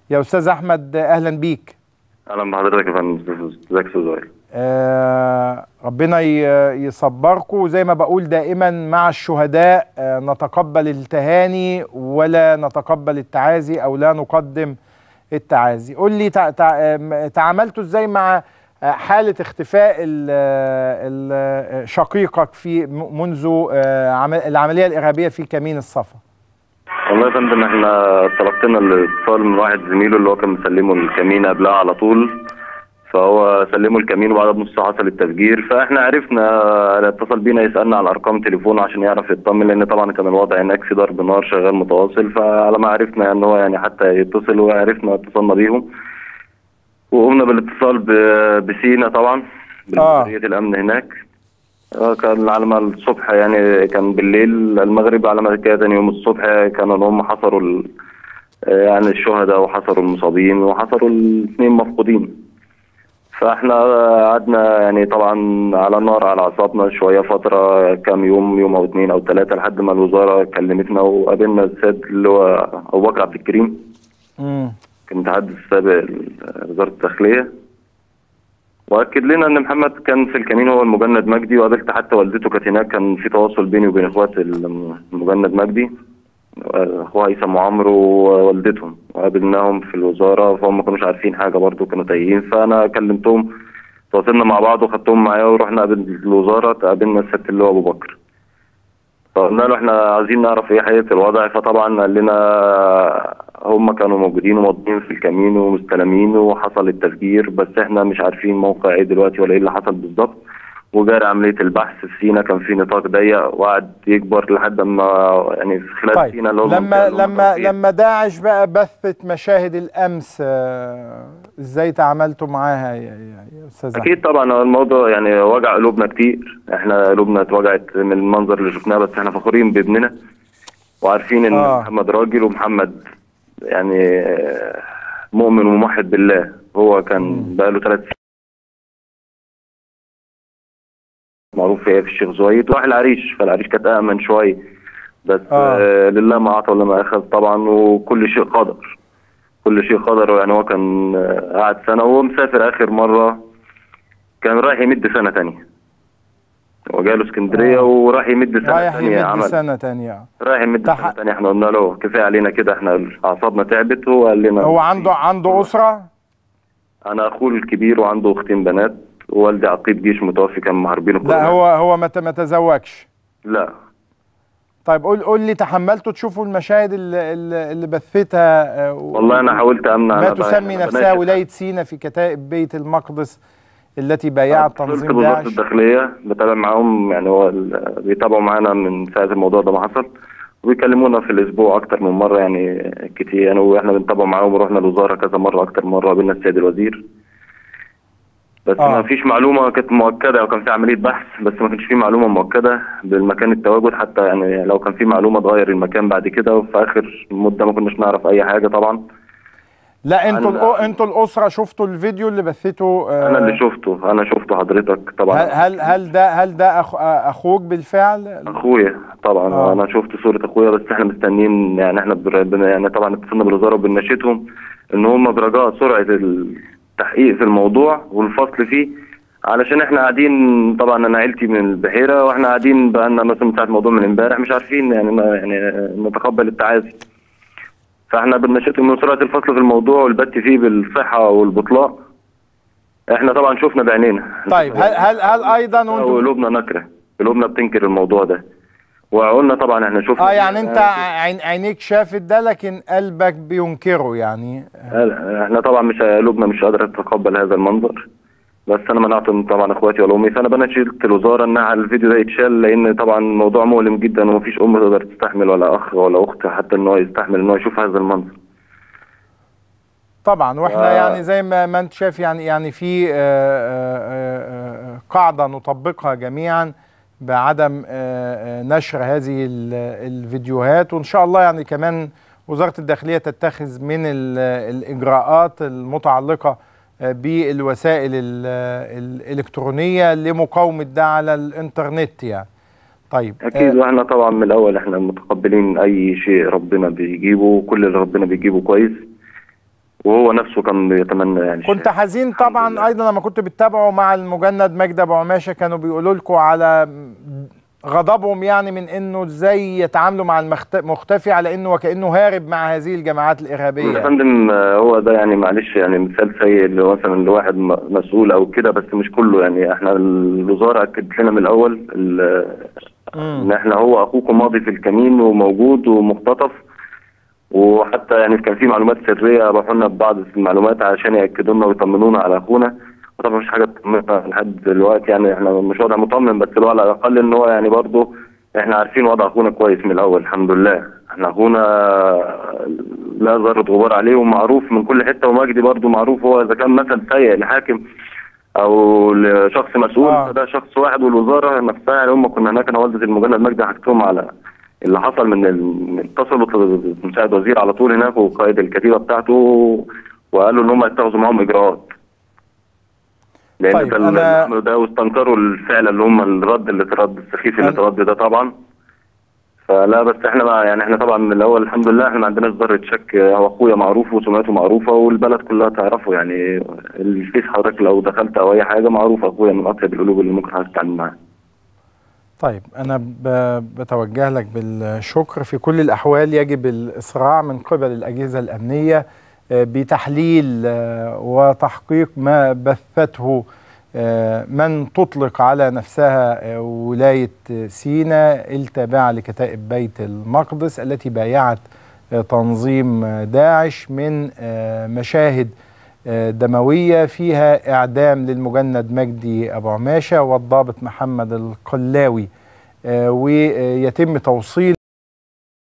يا استاذ احمد اهلا بيك اهلا بحضرتك يا فندم ازيك يا استاذ وائل آه ربنا ي- يصبركم وزي ما بقول دائما مع الشهداء آه نتقبل التهاني ولا نتقبل التعازي او لا نقدم التعازي قول لي تع- تع- آم، تعاملتوا ازاي مع آه، حالة اختفاء ال- ال- شقيقك في م- منذ آه، عمل- العملية الإرهابية في كمين الصفا والله يا فندم احنا تلقينا الاتصال من واحد زميله اللي هو كان مسلمه الكمين قبلها على طول فهو سلمه الكمين وبعدها بنص ساعه حصل التفجير فاحنا عرفنا اتصل بينا يسالنا على ارقام تليفونه عشان يعرف يطمن لان طبعا كان الوضع هناك في ضرب نار شغال متواصل فعلى ما عرفنا ان هو يعني حتى يتصل وعرفنا اتصلنا بيهم وقمنا بالاتصال ب- بسينا طبعا بمديريه الامن هناك آه، كان على ما الصبح يعني كان بالليل المغرب على ما كده تاني يوم الصبح كانوا هم حصروا ال- آه، يعني الشهداء وحصروا المصابين وحصروا الاثنين مفقودين فاحنا قعدنا يعني طبعا على النار على اعصابنا شويه فتره كام يوم يوم او اثنين او ثلاثه لحد ما الوزاره كلمتنا وقابلنا السيد اللي هو ابو بكر عبد الكريم مم. كان متحدث سابق وزاره الداخليه واكد لنا ان محمد كان في الكمين هو المجند مجدي وقابلت حتى والدته كانت هناك كان في تواصل بيني وبين اخوات المجند مجدي اخوها هيثم وعمرو ووالدتهم وقابلناهم في الوزاره فهم ما كانوش عارفين حاجه برضو كانوا تايهين فانا كلمتهم تواصلنا مع بعض وخدتهم معايا ورحنا قابل الوزاره قابلنا الست اللي هو ابو بكر فقلنا له احنا عايزين نعرف ايه حقيقه الوضع فطبعا قال لنا هم كانوا موجودين وموجودين في الكمين ومستلمين وحصل التفجير بس احنا مش عارفين موقع ايه دلوقتي ولا ايه اللي حصل بالظبط وجاري عمليه البحث في سينا كان في نطاق ضيق وقعد يكبر لحد ما يعني في خلال طيب سينا اللي هو لما المنطقة اللي هم لما كانوا فيها. لما داعش بقى بثت مشاهد الامس آه، ازاي تعاملتوا معاها يا, يا, يا استاذ أحمد؟ اكيد طبعا هو الموضوع يعني وجع قلوبنا كتير احنا قلوبنا اتوجعت من المنظر اللي شفناه بس احنا فخورين بابننا وعارفين ان آه. محمد راجل ومحمد يعني آه، مؤمن وموحد بالله هو كان بقاله ثلاث سنين معروف فيها في الشيخ زويد وراح العريش فالعريش كانت امن شويه بس آه. آه. لله ما اعطى ولما اخذ طبعا وكل شيء قدر كل شيء قدر يعني هو كان آه، قعد سنه وهو مسافر اخر مره كان رايح يمد سنه تانية وجاله اسكندريه آه. وراح يمد سنه رايح تانية يمد عمل سنة تانية رايح يمد تح- سنه تانية احنا قلنا له كفايه علينا كده احنا اعصابنا تعبت وهو قال لنا هو عنده عنده أسرة انا اخوه الكبير وعنده اختين بنات ووالدي عقيد جيش متوفي كان محاربين لا الكورونا. هو هو ما ت- ما تزوجش لا طيب قول قول لي تحملتوا تشوفوا المشاهد اللي, اللي اللي بثتها آه، و- والله انا حاولت امنع ما أنا تسمي أنا نفسها بناشد ولاية سينا في كتائب بيت المقدس التي بايعت اتصلت تنظيم بوزاره داعش الداخليه بتابع معاهم يعني هو ال- بيتابعوا معانا من ساعه الموضوع ده ما حصل وبيكلمونا في الاسبوع اكتر من مره يعني كتير يعني واحنا بنتابع معاهم ورحنا الوزاره كذا مره اكتر مره قابلنا السيد الوزير بس آه. ما فيش معلومه كانت مؤكده وكان في عمليه بحث بس ما كانش في معلومه مؤكده بالمكان التواجد حتى يعني لو كان في معلومه تغير المكان بعد كده وفي اخر مده ما كناش نعرف اي حاجه طبعا لا انتوا عن- الأ- انتوا الأسرة شفتوا الفيديو اللي بثته آه، انا اللي شفته انا شفته حضرتك طبعا هل هل هل ده هل ده أخ اخوك بالفعل اخويا طبعا آه. آه. انا شفت صورة اخويا بس احنا مستنيين يعني احنا بر... بن- يعني طبعا اتصلنا بالوزارة وبنناشدهم ان هم برجاء سرعة التحقيق في الموضوع والفصل فيه علشان احنا قاعدين طبعا انا عيلتي من البحيرة واحنا قاعدين بقالنا مثلا من ساعة الموضوع من امبارح مش عارفين يعني ما يعني نتقبل التعازي فاحنا بنناشدهم من سرعة الفصل في الموضوع والبت فيه بالصحة والبطلاء احنا طبعا شفنا بعينينا طيب هل هل هل ايضا وانتوا قلوبنا نكره قلوبنا بتنكر الموضوع ده وقلنا طبعا احنا شفنا اه يعني انت عين عينيك شافت ده لكن قلبك بينكره يعني احنا طبعا مش قلوبنا مش قادره تتقبل هذا المنظر بس انا منعت من طبعا اخواتي ولا امي فانا بناشد الوزاره ان الفيديو ده يتشال لان طبعا الموضوع مؤلم جدا ومفيش ام تقدر تستحمل ولا اخ ولا اخت حتى ان هو يستحمل ان هو يشوف هذا المنظر طبعا واحنا آه. يعني زي ما ما انت شايف يعني يعني في آه، آه، آه، آه، قاعده نطبقها جميعا بعدم آه، آه، نشر هذه ال- الفيديوهات وان شاء الله يعني كمان وزاره الداخليه تتخذ من ال- الاجراءات المتعلقه آه، بالوسائل ال- الالكترونيه لمقاومه ده على الانترنت يعني طيب اكيد واحنا طبعا من الاول احنا متقبلين اي شيء ربنا بيجيبه كل اللي ربنا بيجيبه كويس وهو نفسه كان بيتمنى يعني كنت حزين طبعا ايضا لما كنت بتتابعوا مع المجند مجدي ابو عماشه كانوا بيقولوا لكم على غضبهم يعني من انه ازاي يتعاملوا مع المختفي على انه وكانه هارب مع هذه الجماعات الارهابيه يا فندم هو ده يعني معلش يعني مثال سيء اللي هو مثلا لواحد مسؤول او كده بس مش كله يعني احنا الوزاره اكدت لنا من الاول ان احنا هو اخوكم ماضي في الكمين وموجود ومختطف وحتى يعني كان في معلومات سريه راحوا لنا ببعض المعلومات عشان ياكدوا لنا ويطمنونا على اخونا وطبعا مفيش حاجه تطمنا لحد دلوقتي يعني احنا مش وضع مطمن بس اللي هو على الاقل ان هو يعني برضه احنا عارفين وضع اخونا كويس من الاول الحمد لله احنا اخونا لا ذره غبار عليه ومعروف من كل حته ومجدي برضه معروف هو اذا كان مثل سيء لحاكم او لشخص مسؤول آه. فده شخص واحد والوزاره نفسها يعني هم كنا هناك انا والده المجند مجدي حكيت لهم على اللي حصل من اتصلوا مساعد وزير على طول هناك وقائد الكتيبه بتاعته وقالوا ان هم يتخذوا معاهم اجراءات لان طيب ده اللي عملوا ده واستنكروا الفعل اللي هم الرد اللي اترد السخيف اللي اترد ده طبعا فلا بس احنا بقى يعني احنا طبعا من الاول الحمد لله احنا ما عندناش ذره شك هو اخويا معروف وسمعته معروفه والبلد كلها تعرفه يعني الفيس حضرتك لو دخلت او اي حاجه معروف اخويا من اطيب القلوب اللي ممكن حضرتك تتعامل معاه طيب أنا بتوجه لك بالشكر في كل الأحوال يجب الإسراع من قبل الأجهزة الأمنية بتحليل وتحقيق ما بثته من تطلق على نفسها ولاية سيناء التابعة لكتائب بيت المقدس التي بايعت تنظيم داعش من مشاهد دموية فيها إعدام للمجند مجدي أبو عماشة والضابط محمد القلاوي ويتم توصيل